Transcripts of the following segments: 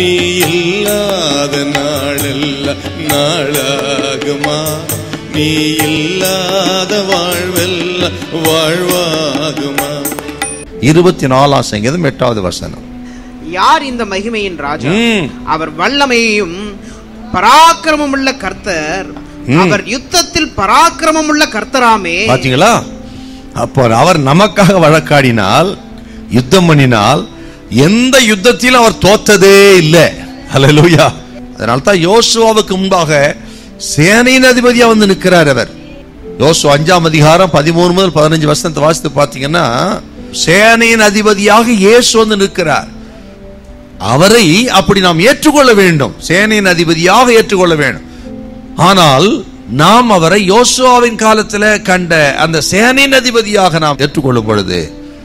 நீ இல்லாத நாளெல்லாம் நாளாகுமா நீ இல்லாத வாழ்வெல்லாம் வாழ்வாகுமா இருபத்தி நாலாம் சங்கீதம் எட்டாவது வசனம் யார் இந்த மகிமையின் ராஜா ம். அவர் வல்லமையும் பராக்கிரமம் உள்ள கர்த்தர் அவர் யுத்தத்தில் பராக்கிரமம் உள்ள கர்த்தராமே பாத்தீங்களா அப்போ அவர் நமக்காக வழக்காடினால் யுத்தம் பண்ணினால் எந்த யுத்தத்திலும் அவர் தோத்ததே இல்லை ஹalleluya அதனால தான் யோசுவாவுக்கு முன்பாக சேனையின் அதிபதியா வந்து நிற்கிறார் அவர் யோசு அஞ்சாம் அதிகாரம் பதிமூணு முதல் பதினஞ்சு வருஷத்தை வாசித்து பார்த்தீங்கன்னா சேனையின் அதிபதியாக இயேசு வந்து நிற்கிறார் அவரை அப்படி நாம் ஏற்றுக்கொள்ள வேண்டும் சேனையின் அதிபதியாக ஏற்றுக்கொள்ள வேண்டும் ஆனால் நாம் அவரை யோசுவாவின் காலத்தில் கண்ட அந்த சேனையின் அதிபதியாக நாம் ஏற்றுக்கொள்ளும் பொழுது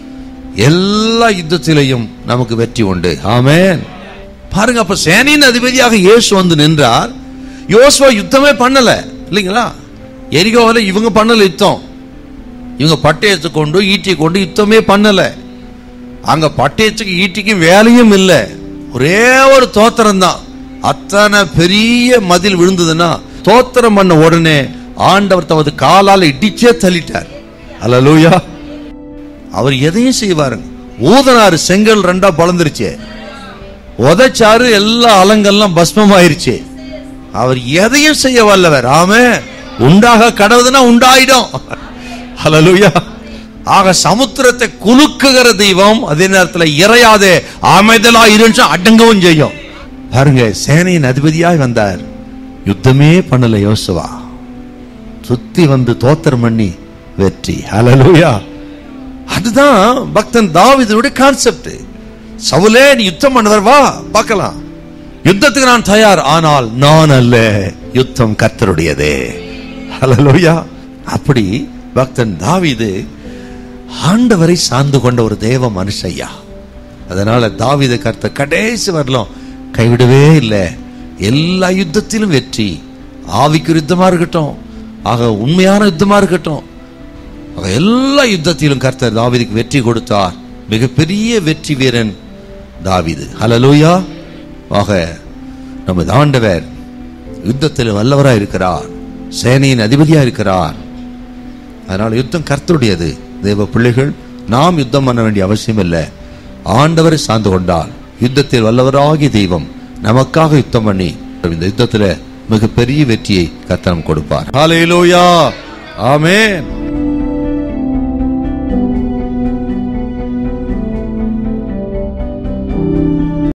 எல்லா யுத்தத்திலையும் நமக்கு வெற்றி உண்டு ஆமென் பாருங்க அப்ப சேனையின் அதிபதியாக இயேசு வந்து நின்றார் யோசுவா யுத்தமே பண்ணல இல்லைங்களா எரிகோவில இவங்க பண்ணல யுத்தம் இவங்க பட்டயத்தை கொண்டு ஈட்டி கொண்டு யுத்தமே பண்ணல அங்க பட்டயத்துக்கு ஈட்டிக்கும் வேலையும் இல்லை ஒரே ஒரு தோத்திரம் தான் அத்தனை பெரிய மதில் விழுந்ததுன்னா தோத்திரம் பண்ண உடனே ஆண்டவர் தமது காலால இடிச்சே தள்ளிட்டார் அல்லலூயா அவர் எதையும் செய்வாருங்க ஊதனாரு செங்கல் ரெண்டா பழந்துருச்சு உதைச்சாரு எல்லா அலங்கெல்லாம் பஸ்மமாயிருச்சு அவர் எதையும் செய்ய வல்லவர் ஆமே உண்டாக கடவுதுன்னா உண்டாயிடும் ஹalleluya ஆக சமுத்திரத்தை குலுக்குகிற தெய்வம் அதே நேரத்தில் இறையாதே அமைதலா இருந்துச்சு அடங்கவும் செய்யும் பாருங்க சேனையின் அதிபதியாய் வந்தார் யுத்தமே பண்ணல யோசுவா சுத்தி வந்து தோத்திரம் பண்ணி வெற்றி ஹalleluya அதுதான் பக்தன் தாவீதுடைய கான்செப்ட் சவுலே நீ யுத்தம் பண்ணவர் வா பார்க்கலாம் யுத்தத்துக்கு நான் தயார் ஆனால் நான் அல்ல யுத்தம் கர்த்தருடையதே ஹalleluya அப்படி பக்தன் தாவீது ஆண்டவரை சார்ந்து கொண்ட ஒரு தேவ மனுஷையா அதனால தாவீது கர்த்த கடைசி வரலாம் கைவிடவே இல்லை எல்லா யுத்தத்திலும் வெற்றி ஆவிக்கு யுத்தமா இருக்கட்டும் ஆக உண்மையான யுத்தமா இருக்கட்டும் ஆக எல்லா யுத்தத்திலும் கர்த்தர் தாவீதுக்கு வெற்றி கொடுத்தார் மிகப்பெரிய வெற்றி வீரன் தாவீது ஹalleluya ஆக நமது ஆண்டவர் யுத்தத்தில் வல்லவராய் இருக்கிறார் சேனையின் அதிபதியா இருக்கிறார் அதனால யுத்தம் கர்த்தருடையது தேவ பிள்ளைகள் நாம் யுத்தம் பண்ண வேண்டிய அவசியம் இல்லை ஆண்டவரை சார்ந்து கொண்டால் யுத்தத்தில் வல்லவராகிய தெய்வம் நமக்காக யுத்தம் பண்ணி இந்த யுத்தத்துல மிகப்பெரிய வெற்றியை கர்த்தனம் கொடுப்பார் ஹalleluya ஆமென்